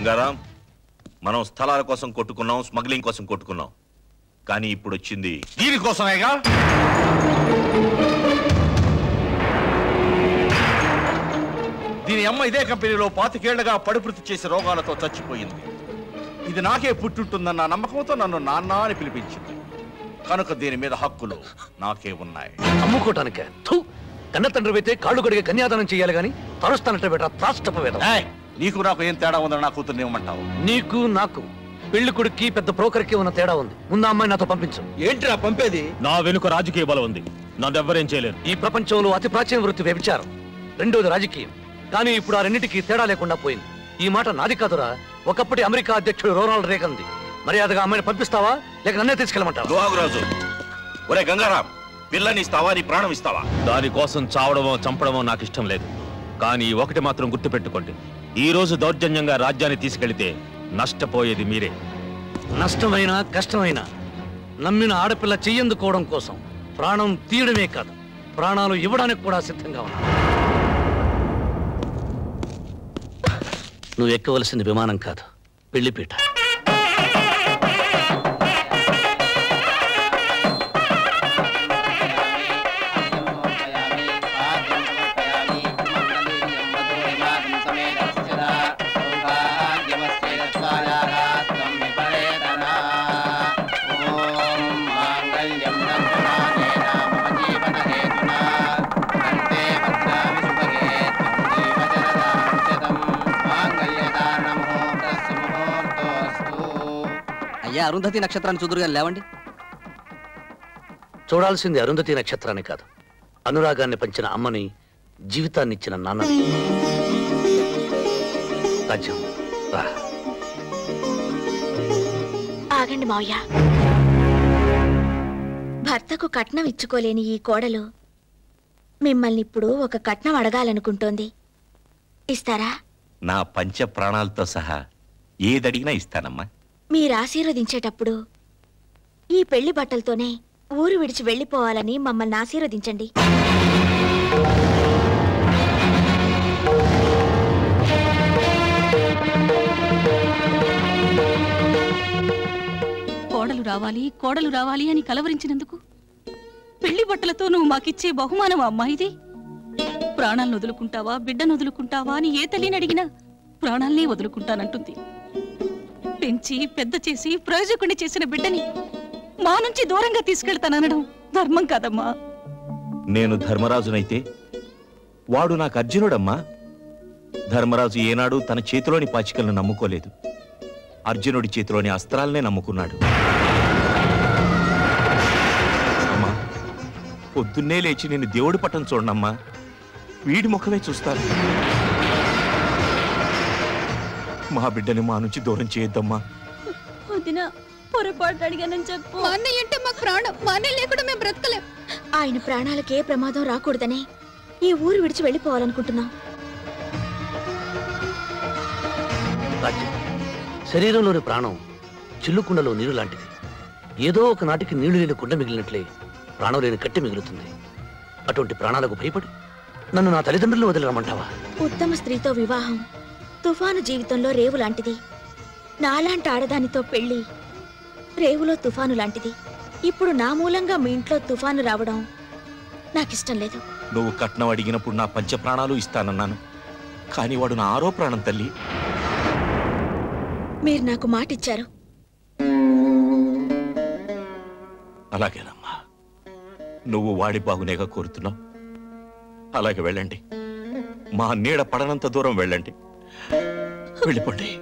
గంగారాం మనం స్థలాల కోసం కొట్టుకున్నాం స్మగ్లింగ్ కోసం కొట్టుకున్నాం కానీ ఇప్పుడు వచ్చింది దీనికోసమేగా దీని అమ్మ ఇదే కంపెనీలో పాతికేళ్లుగా పడిపృతి చేసి రోగాలతో చచ్చిపోయింది ఇది నాకే పుట్టుంటుందన్న నమ్మకంతో నన్ను నాన్న అని పిలిపించింది కనుక దీని మీద హక్కులు నాకే ఉన్నాయి అమ్ముకోటానికే థూ కన్న తండ్రి అయితే కాళ్ళు కడిగే కన్యాదానం చేయాలి గాని తరుస్తానంటే బెట త్రాష్టప వేదం ఏయ్, నీకు నాకు ఏం తేడా ఉందని నా కూతుర్ని ఇవ్వమంటావు నీకు నాకు పెళ్లి కొడుక్కి పెద్ద బ్రోకర్కి ఉన్న తేడా ఉంది ముందు ఆ అమ్మాయి నాతో పంపించు ఏంట్రా పంపేది నా వెనుక రాజకీయ బలం ఉంది నన్నెవ్వరేం చేయలేరు ఈ ప్రపంచంలో అతి ప్రాచీన వృత్తి వ్యభిచారం రెండోది రాజకీయం కానీ ఇప్పుడు ఆ రెండింటికి తేడా లేకుండా పోయింది ఈ మాట నాది కాదురా ఒకప్పటి అమెరికా అధ్యక్షుడు రోనాల్డ్ రేగన్ది మర్యాదగా అమ్మాయిని పంపిస్తావా లేక నన్నే తీసుకెళ్ళమంటావా దుహాగురాజు ఒరే గంగారాం పిల్లని ఇస్తావా నీ ప్రాణం ఇస్తావా దానికోసం చావడమో చంపడమో నాకు ఇష్టం లేదు కానీ ఒకటి మాత్రం గుర్తుపెట్టుకోండి ఈ రోజు దౌర్జన్యంగా రాజ్యాన్ని తీసుకెళ్తే నష్టపోయేది మీరే నష్టమైనా కష్టమైనా నమ్మిన ఆడపిల్ల చెయ్యందుకోవడం కోసం ప్రాణం తీయడమే కాదు ప్రాణాలు ఇవ్వడానికి కూడా సిద్ధంగా ఉన్నా నువ్వు ఎక్కవలసింది విమానం కాదు పెళ్లిపీట అయ్యా అరుంధతి నక్షత్రాన్ని చూదురుగా లేవండి చూడాల్సింది అరుంధతి నక్షత్రాన్ని కాదు అనురాగాన్ని పంచిన అమ్మని జీవితాన్ని ఇచ్చిన నాన్నని రాజ్యం రా ఆగండి మావయ్య భర్తకు కట్నం ఇచ్చుకోలేని ఈ కోడలు మిమ్మల్ని ఇప్పుడు ఒక కట్నం అడగాలనుకుంటోంది ఇస్తారా నా పంచ ప్రాణాలతో సహా ఏదడిగినా ఇస్తానమ్మా మీరు ఆశీర్వదించేటప్పుడు ఈ పెళ్లి బట్టలతోనే ఊరు విడిచి వెళ్ళిపోవాలని మమ్మల్ని ఆశీర్వదించండి కోడలు రావాలి కోడలు రావాలి అని కలవరించినందుకు పెళ్లి బట్టలతో నువ్వు మాకిచ్చే బహుమానం అమ్మా ఇది ప్రాణాలను వదులుకుంటావా బిడ్డను వదులుకుంటావా అని ఏ తల్లిని అడిగినా ప్రాణాలనే వదులుకుంటానంటుంది పెంచి పెద్ద చేసి ప్రయోజకుడిని చేసిన బిడ్డని మా నుంచి దూరంగా తీసుకెళ్తాననడం ధర్మం కాదమ్మా నేను ధర్మరాజునైతే వాడు నాకు అర్జునుడమ్మా ధర్మరాజు ఏనాడు తన చేతిలోని పాచికలను నమ్ముకోలేదు అర్జునుడి చేతిలోని అస్త్రాలనే నమ్ముకున్నాడు అమ్మా పొద్దున్నే లేచి నేను దేవుడి పట్టం చూడనమ్మా వీడి ముఖమే చూస్తాను మా బిడ్డని మా నుంచి దూరం చేయొద్దమ్మా వదిన పొరపాటు అడిగానని చెప్పు మా అన్నయ్య అంటే మాకు ప్రాణం మా అన్నయ్య లేకుండా మేము బ్రతకలేం ఆయన ప్రాణాలకే ప్రమాదం రాకూడదనే ఈ ఊరు విడిచి వెళ్ళిపోవాలనుకుంటున్నాం రాజ్యం శరీరంలోని ప్రాణం చిల్లుకుండలో నీరు లాంటిది ఏదో ఒక నాటికి నీళ్లు లేని కుండ మిగిలినట్లే ప్రాణం లేని కట్టె మిగులుతుంది అటువంటి ప్రాణాలకు భయపడి నన్ను నా తల్లిదండ్రులు వదిలిరమ్మంటావా ఉత్తమ స్త్రీతో వివాహం తుఫాను జీవితంలో రేవు లాంటిది నాలాంటి ఆడదానితో పెళ్లి రేవులో తుఫాను లాంటిది ఇప్పుడు నా మూలంగా మీ ఇంట్లో తుఫాను రావడం నాకిష్టం లేదు నువ్వు కట్నం అడిగినప్పుడు నా పంచ ప్రాణాలు ఇస్తానన్నాను కానీ వాడు నా ఆరో ప్రాణం తల్లి మీరు నాకు మాట ఇచ్చారు అలాగేనమ్మా నువ్వు వాడి బాగునేగా కోరుతున్నావు అలాగే వెళ్ళండి మా నీడ పడనంత దూరం వెళ్ళండి వెళ్ళిపోండి